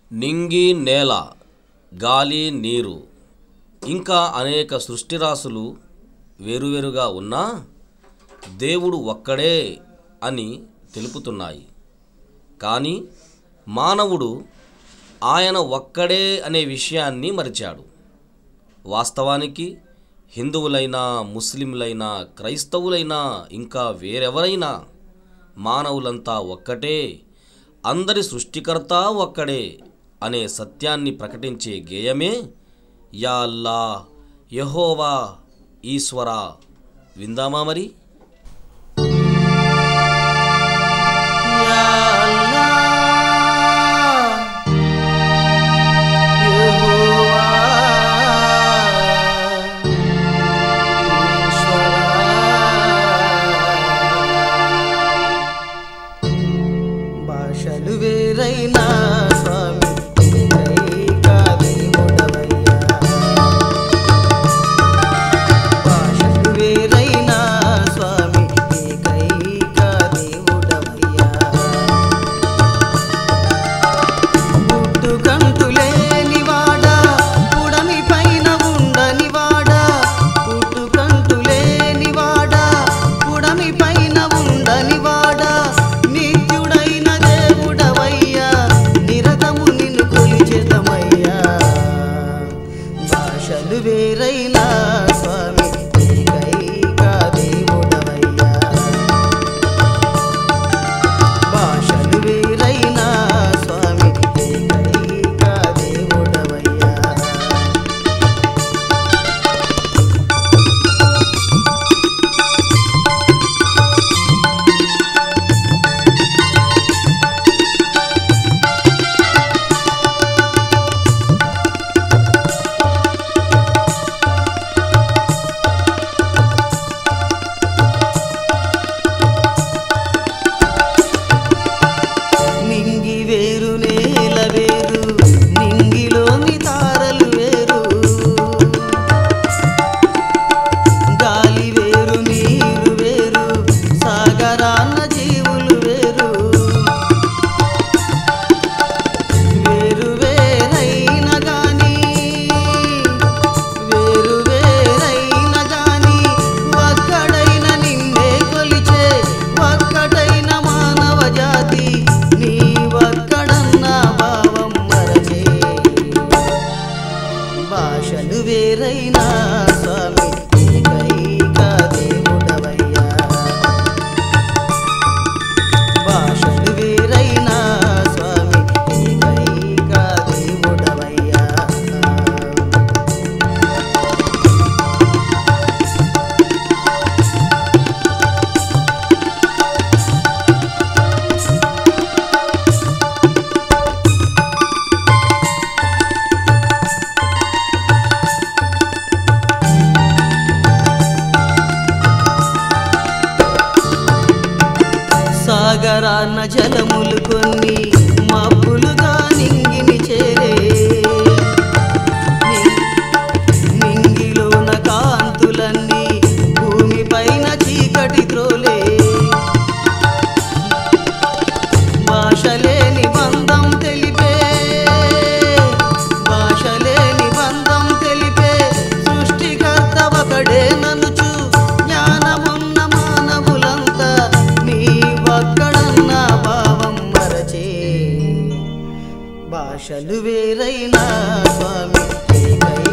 నింగి నేల గాలి నీరు ఇంకా అనేక సృష్టిరాశులు వేరువేరుగా ఉన్నా దేవుడు ఒక్కడే అని తెలుపుతున్నాయి కానీ మానవుడు ఆయన ఒక్కడే అనే విషయాన్ని మరిచాడు వాస్తవానికి హిందువులైనా ముస్లింలైనా క్రైస్తవులైనా ఇంకా వేరెవరైనా మానవులంతా ఒక్కటే అందరి సృష్టికర్త ఒక్కడే అనే సత్యాన్ని ప్రకటించే గేయమే యా అల్లా యహోవా ఈశ్వరా విందామా మరి యా అల్లాహ్ యెహోవా ఈశ్వరా భాషలు వేరైనా స్వామి ఏకైక దేవుడవయ్యా భాషలు వేరైనా స్వామి ఏకైక దేవుడవయ్యా పుట్టుకంటు లేనివాడా పుడమి పైన ఉండనివాడా పుట్టుకంటు లేనివాడా పుడమి పైన ఉండనివాడా నిత్యుడైన దేవుడవయ్యా నిరతము నిన్ను కొలిచెదమయ్యా భాషలు వేరైనా స్వామి ఏకైక దేవుడవయ్యా భాషలు వేరైనా స్వామి ఏకైక దేవుడవయ్యా నింగి వేరు నేల వేరు నింగిలోని తారలు వేరు గాలి వేరు నీరు వేరు సాగరాన్న జీవులు వేరు వేరు వేరైన గాని వేరు వేరైన గాని ఒక్కడైన నిన్నే కొలిచే ఒక్కటైన మానవ జాతి నీ ఒక్కడన్న భావం మరచే భాషలు వేరైనా స్వామి ఏకైక దేవుడవయ్యా భాషలు వేరైనా స్వామి ఏకైక దేవుడవయ్యా సాగరాన జలములు కొన్ని మబ్బులుగా నింగిని చేరే ని- నింగిలోన కాంతులన్నీ భూమిపైన చీకటి త్రోలే భాషలేని బంధం తెలిపే భాషలేని బంధం తెలిపే సృష్టికర్త ఒకడే ననుచు జ్ఞానమున్న మానవులంతా నీ ఒక్కడన్న భావం మరచే భాషలు వేరైనా స్వామి ఏకైక